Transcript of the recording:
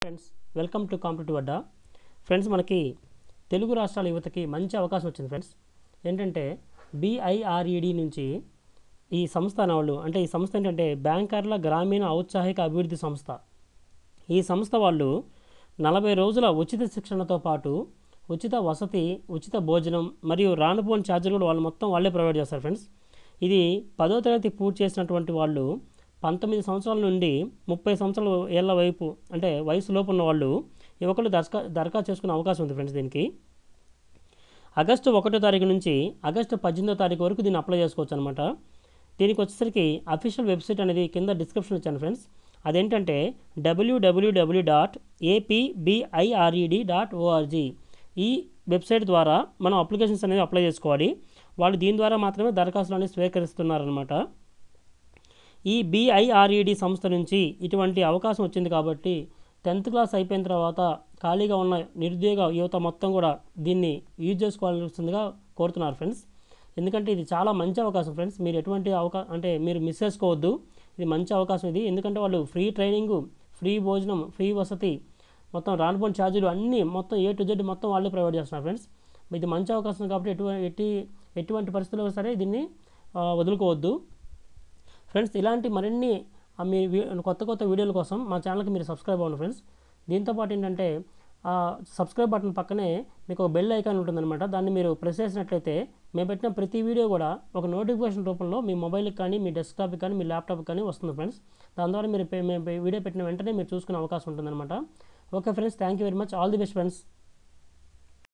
friends welcome to competitive Adda friends మనకి తెలుగు రాష్ట్రాల యువతకి మంచి అవకాశం వచ్చింది ఫ్రెండ్స్ ఏంటంటే బిఐఆర్ఈడి నుంచి ఈ సంస్థ అనే వాళ్ళు అంటే ఈ సంస్థ ఏంటంటే బ్యాంకర్ల గ్రామీణ ఔత్సాహిక అభివృద్ధి సంస్థ ఈ సంస్థ వాళ్ళు నలభై రోజుల ఉచిత శిక్షణతో పాటు ఉచిత వసతి ఉచిత భోజనం మరియు రానుపోని ఛార్జీలు కూడా వాళ్ళు మొత్తం వాళ్ళే ప్రొవైడ్ చేస్తారు ఫ్రెండ్స్ ఇది పదో తరగతి పూర్తి చేసినటువంటి వాళ్ళు పంతొమ్మిది సంవత్సరాల నుండి ముప్పై సంవత్సరాల ఏళ్ళ వైపు అంటే వయసులోపు ఉన్న వాళ్ళు యువకులు దరఖా దరఖాస్తు చేసుకునే అవకాశం ఉంది ఫ్రెండ్స్ దీనికి ఆగస్టు ఒకటో తారీఖు నుంచి ఆగస్టు పద్దెనిమిదో తారీఖు వరకు దీన్ని అప్లై చేసుకోవచ్చు అనమాట దీనికి వచ్చేసరికి అఫీషియల్ వెబ్సైట్ అనేది కింద డిస్క్రిప్షన్ ఇచ్చాను ఫ్రెండ్స్ అదేంటంటే డబ్ల్యూడబ్ల్యూడబ్ల్యూ డాట్ ఏపీబిఐఆర్ఈడి డాట్ ఓఆర్జీ ఈ వెబ్సైట్ ద్వారా మనం అప్లికేషన్స్ అనేవి అప్లై చేసుకోవాలి వాళ్ళు దీని ద్వారా మాత్రమే దరఖాస్తులు అనేవి స్వీకరిస్తున్నారనమాట ఈ బిఐఆర్ఈడి సంస్థ నుంచి ఇటువంటి అవకాశం వచ్చింది కాబట్టి టెన్త్ క్లాస్ అయిపోయిన తర్వాత ఖాళీగా ఉన్న నిరుద్యోగ యువత మొత్తం కూడా దీన్ని యూజ్ చేసుకోవాల్సిందిగా కోరుతున్నారు ఫ్రెండ్స్ ఎందుకంటే ఇది చాలా మంచి అవకాశం ఫ్రెండ్స్ మీరు ఎటువంటి అవకాశం అంటే మీరు మిస్ చేసుకోవద్దు ఇది మంచి అవకాశం ఇది ఎందుకంటే వాళ్ళు ఫ్రీ ట్రైనింగ్ ఫ్రీ భోజనం ఫ్రీ వసతి మొత్తం రానుపోని ఛార్జీలు అన్నీ మొత్తం ఏ టు జెడ్ మొత్తం వాళ్ళే ప్రొవైడ్ చేస్తున్నారు ఫ్రెండ్స్ ఇది మంచి అవకాశం కాబట్టి ఎటువంటి ఎట్టి ఎటువంటి పరిస్థితుల్లో సరే దీన్ని ఆ, వదులుకోవద్దు ఫ్రెండ్స్ ఇలాంటి మరిన్ని ఆ, మీ వీ- కొత్త కొత్త వీడియోల కోసం మా ఛానల్కి మీరు సబ్స్క్రైబ్ అవ్వండి ఫ్రెండ్స్ దీంతోపాటు ఏంటంటే ఆ సబ్స్క్రైబ్ బటన్ పక్కనే మీకు ఒక బెల్ ఐకాన్ ఉంటుందన్నమాట దాన్ని మీరు ప్రెస్ చేసినట్లయితే మేము పెట్టిన ప్రతి వీడియో కూడా ఒక నోటిఫికేషన్ రూపంలో మీ మొబైల్కి కానీ మీ డెస్క్టాప్కి కానీ మీ ల్యాప్టాప్కి కానీ వస్తుంది ఫ్రెండ్స్ దాని ద్వారా మీరు పే- మేము వీడియో పెట్టిన వెంటనే మీరు చూసుకునే అవకాశం ఉంటుందన్నమాట okay friends thank you very much all the best friends